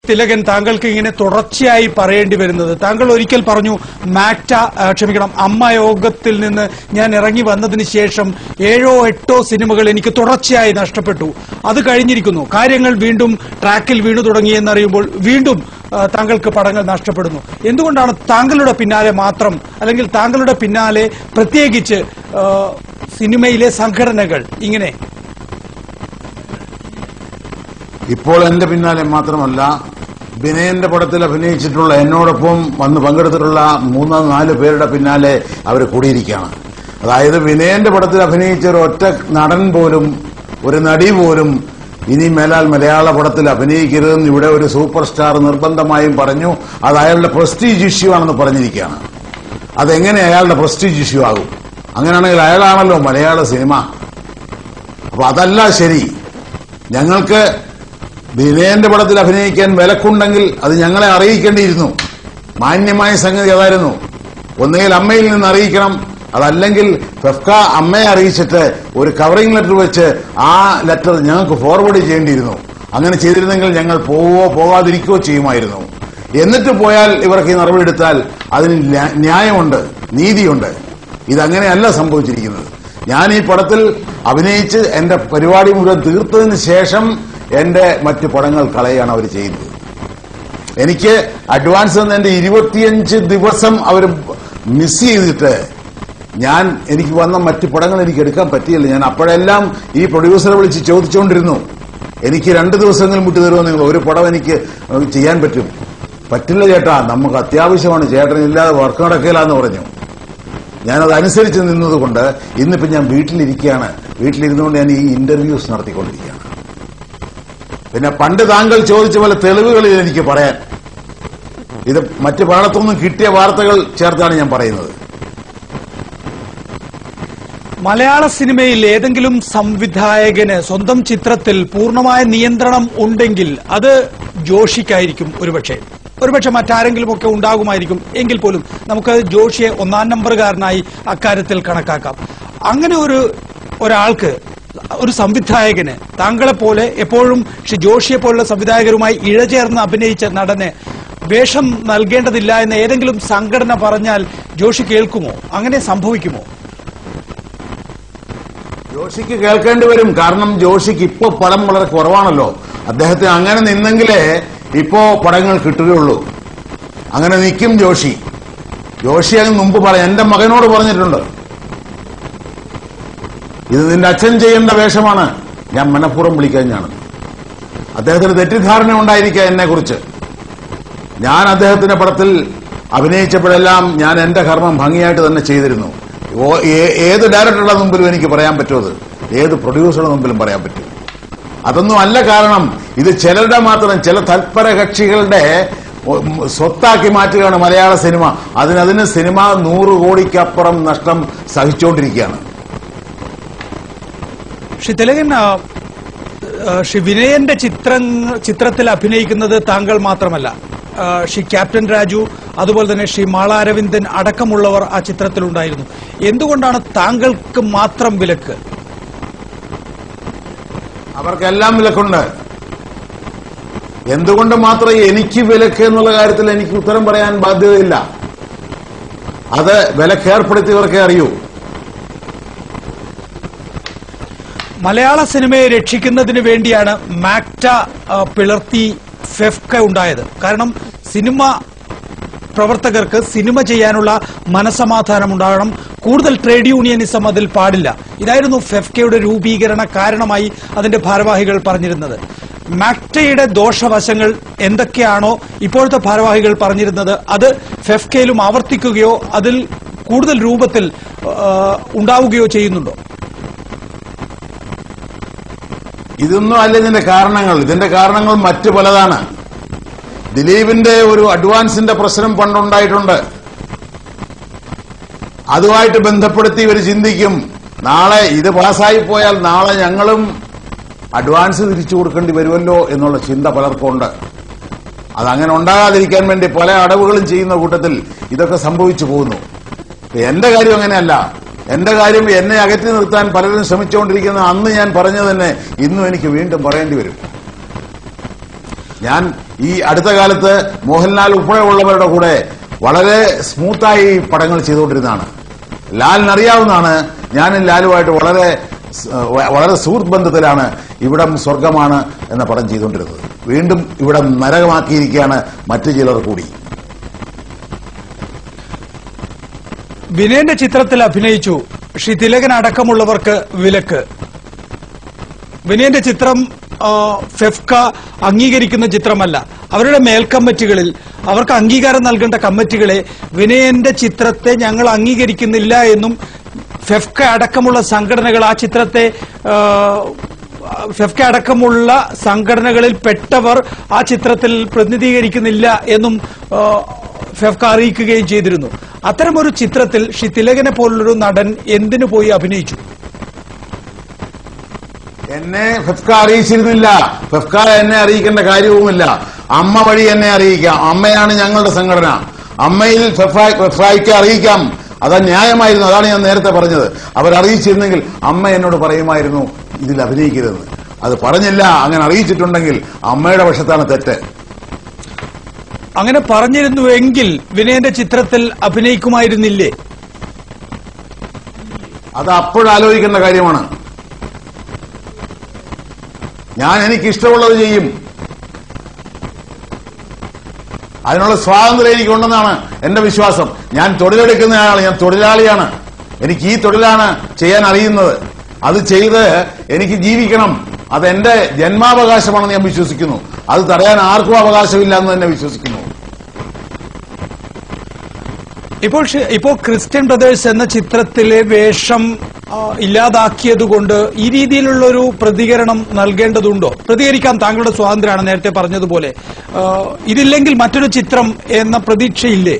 തിലകൻ താങ്കൾക്ക് ഇങ്ങനെ തുടർച്ചയായി പറയേണ്ടി വരുന്നത് താങ്കൾ ഒരിക്കൽ പറഞ്ഞു മാക്ട ആ, ക്ഷമിക്കണം അമ്മ യോഗത്തിൽ നിന്ന് ഞാൻ ഇറങ്ങി വന്നതിന് ശേഷം ഏഴോ എട്ടോ സിനിമകൾ എനിക്ക് തുടർച്ചയായി നഷ്ടപ്പെട്ടു അത് കഴിഞ്ഞിരിക്കുന്നു കാര്യങ്ങൾ വീണ്ടും ട്രാക്കിൽ വീണു തുടങ്ങിയെന്നറിയുമ്പോൾ വീണ്ടും ആ, താങ്കൾക്ക് പടങ്ങൾ നഷ്ടപ്പെടുന്നു എന്തുകൊണ്ടാണ് താങ്കളുടെ പിന്നാലെ മാത്രം അല്ലെങ്കിൽ താങ്കളുടെ പിന്നാലെ പ്രത്യേകിച്ച് ആ, സിനിമയിലെ സംഘടനകൾ ഇങ്ങനെ ഇപ്പോൾ എന്റെ പിന്നാലെ മാത്രമല്ല വിനയന്റെ പടത്തിൽ അഭിനയിച്ചിട്ടുള്ള എന്നോടൊപ്പം വന്ന് പങ്കെടുത്തിട്ടുള്ള മൂന്നോ നാല് പേരുടെ പിന്നാലെ അവർ കൂടിയിരിക്കുകയാണ് അതായത് വിനയന്റെ പടത്തിൽ അഭിനയിച്ച ഒരു ഒറ്റ നടൻ പോലും ഒരു നടി പോലും ഇനി മേലാൽ മലയാള പടത്തിൽ അഭിനയിക്കരുതെന്ന് ഇവിടെ ഒരു സൂപ്പർ സ്റ്റാർ നിർബന്ധമായും പറഞ്ഞു അത് അയാളുടെ പ്രസ്റ്റീജ് ഇഷ്യൂ ആണെന്ന് പറഞ്ഞിരിക്കുകയാണ് അതെങ്ങനെ അയാളുടെ പ്രസ്റ്റീജ് ഇഷ്യൂ ആകും അങ്ങനെയാണെങ്കിൽ അയാളാണല്ലോ മലയാള സിനിമ അപ്പൊ അതല്ല ശരി ഞങ്ങൾക്ക് വിനയന്റെ പടത്തിൽ അഭിനയിക്കാൻ വിലക്കുണ്ടെങ്കിൽ അത് ഞങ്ങളെ അറിയിക്കേണ്ടിയിരുന്നു മാന്യമായ സംഗതി അതായിരുന്നു ഒന്നുകിൽ അമ്മയിൽ നിന്ന് അറിയിക്കണം അതല്ലെങ്കിൽ ഫെഫ്ക അമ്മയെ അറിയിച്ചിട്ട് ഒരു കവറിംഗ് ലെറ്റർ വെച്ച് ആ ലെറ്റർ ഞങ്ങൾക്ക് ഫോർവേഡ് ചെയ്യേണ്ടിയിരുന്നു അങ്ങനെ ചെയ്തിരുന്നെങ്കിൽ ഞങ്ങൾ പോവോ പോകാതിരിക്കുകയോ ചെയ്യുമായിരുന്നു എന്നിട്ട് പോയാൽ ഇവർക്ക് ഈ നടപടിയെടുത്താൽ അതിന് ന്യാ- ന്യായമുണ്ട് നീതിയുണ്ട് ഇതങ്ങനെയല്ല സംഭവിച്ചിരിക്കുന്നത് ഞാൻ ഈ പടത്തിൽ അഭിനയിച്ച് എന്റെ പരിപാടി മുഴുവൻ തീർത്തതിന് ശേഷം എന്റെ മറ്റു പടങ്ങൾ കളയാണ് അവർ ചെയ്യുന്നത് എനിക്ക് അഡ്വാൻസ് തന്ന എന്റെ ഇരുപത്തിയഞ്ച് ദിവസം അവർ മിസ് ചെയ്തിട്ട് ഞാൻ എനിക്ക് വന്ന മറ്റു പടങ്ങൾ എനിക്ക് എടുക്കാൻ പറ്റിയില്ല ഞാൻ അപ്പോഴെല്ലാം ഈ പ്രൊഡ്യൂസറെ വിളിച്ച് ചോദിച്ചുകൊണ്ടിരുന്നു എനിക്ക് രണ്ട് ദിവസങ്ങളും വിട്ടു തരുമോ നിങ്ങൾ ഒരു പടം എനിക്ക് ചെയ്യാൻ പറ്റും പറ്റില്ല ചേട്ടാ നമുക്ക് അത്യാവശ്യമാണ് ചേട്ടനില്ലാതെ വർക്ക് നടക്കില്ല എന്ന് പറഞ്ഞു ഞാനത് അനുസരിച്ച് നിന്നതുകൊണ്ട് ഇന്നിപ്പോ ഞാൻ വീട്ടിലിരിക്കുകയാണ് വീട്ടിലിരുന്നുകൊണ്ട് ഞാൻ ഈ ഇന്റർവ്യൂസ് നടത്തിക്കൊണ്ടിരിക്കുകയാണ് പിന്നെ പണ്ട് താങ്കൾ ചോദിച്ച പോലെ തെളിവുകളിൽ എനിക്ക് പറയാൻ ഇത് മറ്റു പാടത്തുനിന്നും കിട്ടിയ വാർത്തകൾ ചേർത്താണ് ഞാൻ പറയുന്നത് മലയാള സിനിമയിൽ ഏതെങ്കിലും സംവിധായകന് സ്വന്തം ചിത്രത്തിൽ പൂർണ്ണമായ നിയന്ത്രണം ഉണ്ടെങ്കിൽ അത് ജോഷിക്കായിരിക്കും ഒരുപക്ഷെ ഒരുപക്ഷെ മറ്റാരെങ്കിലും ഒക്കെ ഉണ്ടാകുമായിരിക്കും എങ്കിൽ പോലും നമുക്ക് ജോഷിയെ ഒന്നാം നമ്പറുകാരനായി അക്കാര്യത്തിൽ കണക്കാക്കാം അങ്ങനെ ഒരു ഒരാൾക്ക് ഒരു സംവിധായകന് താങ്കളെ പോലെ എപ്പോഴും ശ്രീ ജോഷിയെ പോലുള്ള സംവിധായകരുമായി ഇഴചേർന്ന് അഭിനയിച്ച നടന് വേഷം നൽകേണ്ടതില്ല എന്ന് ഏതെങ്കിലും സംഘടന പറഞ്ഞാൽ ജോഷി കേൾക്കുമോ അങ്ങനെ സംഭവിക്കുമോ ജോഷിക്ക് കേൾക്കേണ്ടി വരും കാരണം ജോഷിക്ക് ഇപ്പോ പടം വളരെ കുറവാണല്ലോ അദ്ദേഹത്തിന് അങ്ങനെ നിന്നെങ്കിലേ ഇപ്പോ പടങ്ങൾ കിട്ടുകയുള്ളൂ അങ്ങനെ നിൽക്കും ജോഷി ജോഷി അങ്ങ് മുമ്പ് പറയാം എന്റെ മകനോട് പറഞ്ഞിട്ടുണ്ട് ഇത് നിന്റെ അച്ഛൻ ചെയ്യേണ്ട വേഷമാണ് ഞാൻ മനഃപൂർവ്വം വിളിക്കഴിഞ്ഞാണ് അദ്ദേഹത്തിന് തെറ്റിദ്ധാരണ ഉണ്ടായിരിക്കുക എന്നെ കുറിച്ച് ഞാൻ അദ്ദേഹത്തിന്റെ പടത്തിൽ അഭിനയിച്ചപ്പോഴെല്ലാം ഞാൻ എന്റെ കർമ്മം ഭംഗിയായിട്ട് തന്നെ ചെയ്തിരുന്നു ഓ- ഏ- ഏത് ഡയറക്ടറുടെ മുമ്പിലും എനിക്ക് പറയാൻ പറ്റുമത് ഏത് പ്രൊഡ്യൂസറുടെ മുമ്പിലും പറയാൻ പറ്റും അതൊന്നും അല്ല കാരണം ഇത് ചിലരുടെ മാത്രം ചില തൽപര കക്ഷികളുടെ ഒ- ഉം സ്വത്താക്കി മാറ്റുകയാണ് മലയാള സിനിമ അതിനതിന് സിനിമ നൂറ് കോടിക്കപ്പുറം നഷ്ടം സഹിച്ചുകൊണ്ടിരിക്കുകയാണ് ശ്രീ തിലകൻ ആ, ആ, ശ്രീ വിനയന്റെ ചിത്രങ്ങൾ ചിത്രത്തിൽ അഭിനയിക്കുന്നത് താങ്കൾ മാത്രമല്ല ആ, ശ്രീ ക്യാപ്റ്റൻ രാജു അതുപോലെ തന്നെ ശ്രീ മാള അരവിന്ദൻ അടക്കമുള്ളവർ ആ ചിത്രത്തിലുണ്ടായിരുന്നു എന്തുകൊണ്ടാണ് താങ്കൾക്ക് മാത്രം വിലക്ക് അവർക്കെല്ലാം വിലക്കുണ്ട് എന്തുകൊണ്ട് മാത്രം എനിക്ക് വിലക്ക് എന്നുള്ള കാര്യത്തിൽ എനിക്ക് ഉത്തരം പറയാൻ ബാധ്യതയില്ല അത് വിലക്ക് ഏർപ്പെടുത്തിയവർക്കേ അറിയൂ മലയാള സിനിമയെ രക്ഷിക്കുന്നതിന് വേണ്ടിയാണ് മാക്ട ആ, പിളർത്തി ഫെഫ്ക ഉണ്ടായത് കാരണം സിനിമ പ്രവർത്തകർക്ക് സിനിമ ചെയ്യാനുള്ള മനസമാധാനം ഉണ്ടാകണം കൂടുതൽ ട്രേഡ് യൂണിയനിസം അതിൽ പാടില്ല ഇതായിരുന്നു ഫെഫ്കയുടെ രൂപീകരണ കാരണമായി അതിന്റെ ഭാരവാഹികൾ പറഞ്ഞിരുന്നത് മാക്ടയുടെ ദോഷവശങ്ങൾ എന്തൊക്കെയാണോ ഇപ്പോഴത്തെ ഭാരവാഹികൾ പറഞ്ഞിരുന്നത് അത് ഫെഫ്കയിലും ആവർത്തിക്കുകയോ അതിൽ കൂടുതൽ രൂപത്തിൽ ആ, ഉണ്ടാവുകയോ ചെയ്യുന്നുണ്ടോ ഇതൊന്നും അല്ല ഇതിന്റെ കാരണങ്ങൾ ഇതിന്റെ കാരണങ്ങൾ മറ്റു പലതാണ് ദിലീപിന്റെ ഒരു അഡ്വാൻസിന്റെ പ്രശ്നം പണ്ടുണ്ടായിട്ടുണ്ട് അതുമായിട്ട് ബന്ധപ്പെടുത്തി ഇവർ ചിന്തിക്കും നാളെ ഇത് പാസ്സായി പോയാൽ നാളെ ഞങ്ങളും അഡ്വാൻസ് തിരിച്ചു കൊടുക്കേണ്ടി വരുമല്ലോ എന്നുള്ള ചിന്ത പലർക്കും ഉണ്ട് അതങ്ങനെ ഉണ്ടാകാതിരിക്കാൻ വേണ്ടി പല അടവുകളും ചെയ്യുന്ന കൂട്ടത്തിൽ ഇതൊക്കെ സംഭവിച്ചു പോകുന്നു എന്റെ കാര്യം അങ്ങനെയല്ല എന്റെ കാര്യം എന്നെ അകറ്റി നിർത്താൻ പലരും ശ്രമിച്ചുകൊണ്ടിരിക്കുന്ന അന്ന് ഞാൻ പറഞ്ഞു തന്നെ ഇന്നും എനിക്ക് വീണ്ടും പറയേണ്ടി വരും ഞാൻ ഈ അടുത്ത കാലത്ത് മോഹൻലാൽ ഉൾപ്പെടെയുള്ളവരുടെ കൂടെ വളരെ സ്മൂത്തായി പടങ്ങൾ ചെയ്തുകൊണ്ടിരുന്നതാണ് ലാലിനറിയാവുന്നതാണ് ഞാനും ലാലുമായിട്ട് വളരെ സ്- വളരെ സുഹൃത്ത് ബന്ധത്തിലാണ് ഇവിടം സ്വർഗമാണ് എന്ന പടം ചെയ്തുകൊണ്ടിരുന്നത് വീണ്ടും ഇവിടം നരകമാക്കിയിരിക്കുകയാണ് മറ്റു ചിലർ കൂടി വിനയന്റെ ചിത്രത്തിൽ അഭിനയിച്ചു ശ്രീ തിലകൻ അടക്കമുള്ളവർക്ക് വിലക്ക് വിനയന്റെ ചിത്രം ആ, ഫെഫ്ക അംഗീകരിക്കുന്ന ചിത്രമല്ല അവരുടെ മേൽക്കമ്മിറ്റികളിൽ അവർക്ക് അംഗീകാരം നൽകേണ്ട കമ്മിറ്റികളെ വിനയന്റെ ചിത്രത്തെ ഞങ്ങൾ അംഗീകരിക്കുന്നില്ല എന്നും ഫെഫ്ക അടക്കമുള്ള സംഘടനകൾ ആ ചിത്രത്തെ ആ, ഫെഫ്ക അടക്കമുള്ള സംഘടനകളിൽ പെട്ടവർ ആ ചിത്രത്തിൽ പ്രതിനിധീകരിക്കുന്നില്ല എന്നും ആ, ഫെഫ്ക അറിയിക്കുകയും ചെയ്തിരുന്നു അത്തരമൊരു ചിത്രത്തിൽ ശ്രീ തിലകനെ പോലുള്ളൊരു നടൻ എന്തിനു പോയി അഭിനയിച്ചു എന്നെ ഫെഫ്ക അറിയിച്ചിരുന്നില്ല ഫെഫ്ക എന്നെ അറിയിക്കേണ്ട കാര്യവുമില്ല അമ്മ വഴി എന്നെ അറിയിക്കാം അമ്മയാണ് ഞങ്ങളുടെ സംഘടന അമ്മയിൽ ഫെഫ്ക- ഫെഫ്കായ്ക്ക് അറിയിക്കാം അത് ന്യായമായിരുന്നു അതാണ് ഞാൻ നേരത്തെ പറഞ്ഞത് അവരറിയിച്ചിരുന്നെങ്കിൽ അമ്മ എന്നോട് പറയുമായിരുന്നു ഇതിൽ അഭിനയിക്കരുതെന്ന് അത് പറഞ്ഞില്ല അങ്ങനെ അറിയിച്ചിട്ടുണ്ടെങ്കിൽ അമ്മയുടെ പക്ഷത്താണ് തെറ്റ് അങ്ങനെ പറഞ്ഞിരുന്നുവെങ്കിൽ വിനയന്റെ ചിത്രത്തിൽ അഭിനയിക്കുമായിരുന്നില്ലേ അത് അപ്പോഴാലോചിക്കേണ്ട കാര്യമാണ് ഞാൻ എനിക്ക് ഇഷ്ടമുള്ളത് ചെയ്യും അതിനുള്ള സ്വാതന്ത്ര്യം എനിക്കുണ്ടെന്നാണ് എന്റെ വിശ്വാസം ഞാൻ തൊഴിലെടുക്കുന്നയാളാണ് ഞാൻ തൊഴിലാളിയാണ് എനിക്ക് ഈ തൊഴിലാണ് ചെയ്യാൻ അറിയുന്നത് അത് ചെയ്ത് എനിക്ക് ജീവിക്കണം അത് എന്റെ ജന്മാവകാശമാണെന്ന് ഞാൻ വിശ്വസിക്കുന്നു അത് തടയാൻ ആർക്കും അവകാശമില്ല എന്ന് തന്നെ വിശ്വസിക്കുന്നു ഇപ്പോൾ ഷി- ഇപ്പോൾ ക്രിസ്ത്യൻ ബ്രദേഴ്സ് എന്ന ചിത്രത്തിലെ വേഷം ആ, ഇല്ലാതാക്കിയതുകൊണ്ട് ഈ രീതിയിലുള്ള ഒരു പ്രതികരണം നൽകേണ്ടതുണ്ടോ പ്രതികരിക്കാൻ താങ്കളുടെ സ്വാതന്ത്ര്യമാണ് നേരത്തെ പറഞ്ഞതുപോലെ ആ, ഇതില്ലെങ്കിൽ മറ്റൊരു ചിത്രം എന്ന പ്രതീക്ഷയില്ലേ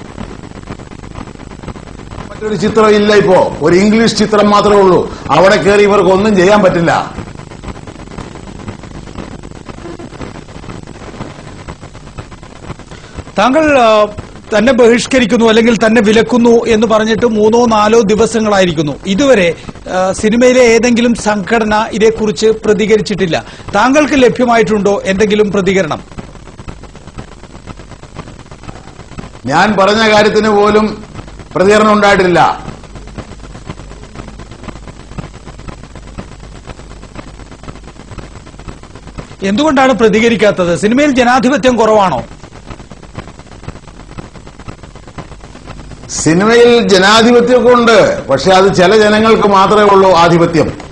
മറ്റൊരു ചിത്രം ഇല്ല ഇപ്പോ ഒരു ഇംഗ്ലീഷ് ചിത്രം മാത്രമേ ഉള്ളൂ അവിടെ കയറി ഇവർക്ക് ഒന്നും ചെയ്യാൻ പറ്റില്ല താങ്കൾ ആ, തന്നെ ബഹിഷ്കരിക്കുന്നു അല്ലെങ്കിൽ തന്നെ വിലക്കുന്നു എന്ന് പറഞ്ഞിട്ട് മൂന്നോ നാലോ ദിവസങ്ങളായിരിക്കുന്നു ഇതുവരെ ആ, സിനിമയിലെ ഏതെങ്കിലും സംഘടന ഇതേക്കുറിച്ച് പ്രതികരിച്ചിട്ടില്ല താങ്കൾക്ക് ലഭ്യമായിട്ടുണ്ടോ എന്തെങ്കിലും പ്രതികരണം ഞാൻ പറഞ്ഞ കാര്യത്തിന് പോലും പ്രതികരണം ഉണ്ടായിട്ടില്ല എന്തുകൊണ്ടാണ് പ്രതികരിക്കാത്തത് സിനിമയിൽ ജനാധിപത്യം കുറവാണോ സിനിമയിൽ ജനാധിപത്യമൊക്കെ ഉണ്ട് പക്ഷെ അത് ചില ജനങ്ങൾക്ക് മാത്രമേ ഉള്ളൂ ആധിപത്യം